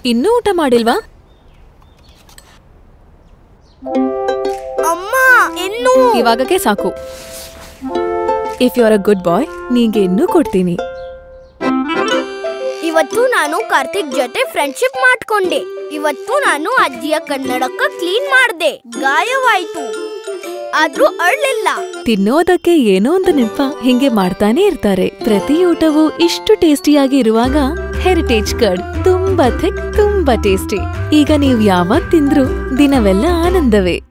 ಇನ್ನೂ ಊಟ ಮಾಡಿಲ್ವಾ ಅಮ್ಮ ಇನ್ನು ಇವಾಗಕ್ಕೆ ಸಾಕು if you are a good boy ನಿಂಗೆ ಇನ್ನೂ ಕೊಡ್ತೀನಿ ಇವತ್ತು ನಾನು ಕಾರ್ತಿಕ್ ಜೊತೆ ಫ್ರೆಂಡ್ಶಿಪ್ ಮಾಡ್ಕೊಂಡೆ ಇವತ್ತು ನಾನು ಅಜ್ಜಿಯ ಕನ್ನಡಕ ಕ್ಲೀನ್ ಮಾಡ್ದೆ ಗಾಯವಾಯ್ತು ಆದ್ರೂ ಅಳ್ಳಿಲ್ಲ ತಿನ್ನೋದಕ್ಕೆ ಏನೋ ಒಂದು ನೆಪ ಹಿಂಗೆ ಮಾಡ್ತಾನೆ ಇರ್ತಾರೆ ಪ್ರತಿ ಊಟವೂ ಇಷ್ಟು ಟೇಸ್ಟಿಯಾಗಿ ಇರುವಾಗ ಹೆರಿಟೇಜ್ ಕರ್ಡ್ ತುಂಬಾ ಥಿಕ್ ತುಂಬಾ ಟೇಸ್ಟಿ ಈಗ ನೀವು ಯಾವಾಗ ತಿಂದ್ರೂ ದಿನವೆಲ್ಲ ಆನಂದವೇ